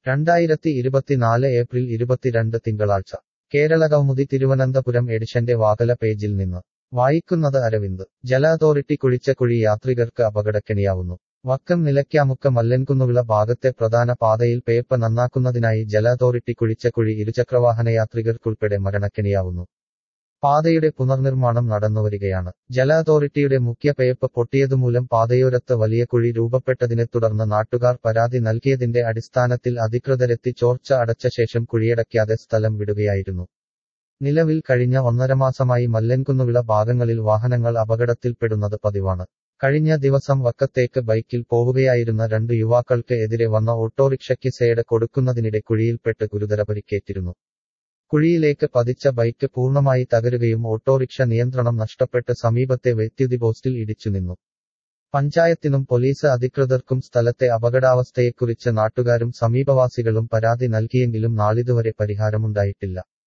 രണ്ടായിരത്തി ഇരുപത്തിനാല് ഏപ്രിൽ ഇരുപത്തിരണ്ട് തിങ്കളാഴ്ച കേരള കൗമുദി തിരുവനന്തപുരം എഡിഷന്റെ വാകല പേജിൽ നിന്ന് വായിക്കുന്നത് അരവിന്ദ് ജല അതോറിറ്റി കുഴിച്ച കുഴി യാത്രികർക്ക് അപകടക്കെണിയാവുന്നു വക്കം നിലയ്ക്കാമുക്ക മല്ലൻകുന്നുവിള ഭാഗത്തെ പ്രധാന പാതയിൽ പേപ്പ നന്നാക്കുന്നതിനായി ജല അതോറിറ്റി കുഴിച്ച കുഴി ഇരുചക്രവാഹന യാത്രികർക്കുൾപ്പെടെ മരണക്കെണിയാവുന്നു പാതയുടെ പുനർനിർമ്മാണം നടന്നുവരികയാണ് ജല അതോറിറ്റിയുടെ മുഖ്യ പേപ്പ് പൊട്ടിയതുമൂലം പാതയോരത്ത് വലിയ കുഴി രൂപപ്പെട്ടതിനെ തുടർന്ന് നാട്ടുകാർ പരാതി നൽകിയതിന്റെ അടിസ്ഥാനത്തിൽ അധികൃതരെത്തി ചോർച്ച അടച്ച ശേഷം കുഴിയടയ്ക്കാതെ സ്ഥലം വിടുകയായിരുന്നു നിലവിൽ കഴിഞ്ഞ ഒന്നര മാസമായി മല്ലൻകുന്നുവിള ഭാഗങ്ങളിൽ വാഹനങ്ങൾ അപകടത്തിൽപ്പെടുന്നത് പതിവാണ് കഴിഞ്ഞ ദിവസം വക്കത്തേക്ക് ബൈക്കിൽ പോവുകയായിരുന്ന രണ്ട് യുവാക്കൾക്ക് എതിരെ വന്ന ഓട്ടോറിക്ഷയ്ക്ക് സേഡ് കൊടുക്കുന്നതിനിടെ കുഴിയിൽപ്പെട്ട് ഗുരുതര പരിക്കേറ്റിരുന്നു കുഴിയിലേക്ക് പതിച്ച ബൈക്ക് പൂർണ്ണമായി തകരുകയും ഓട്ടോറിക്ഷ നിയന്ത്രണം നഷ്ടപ്പെട്ട് സമീപത്തെ വൈദ്യുതി പോസ്റ്റിൽ ഇടിച്ചു നിന്നു പഞ്ചായത്തിനും പോലീസ് അധികൃതർക്കും സ്ഥലത്തെ അപകടാവസ്ഥയെക്കുറിച്ച് നാട്ടുകാരും സമീപവാസികളും പരാതി നൽകിയെങ്കിലും നാളിതുവരെ പരിഹാരമുണ്ടായിട്ടില്ല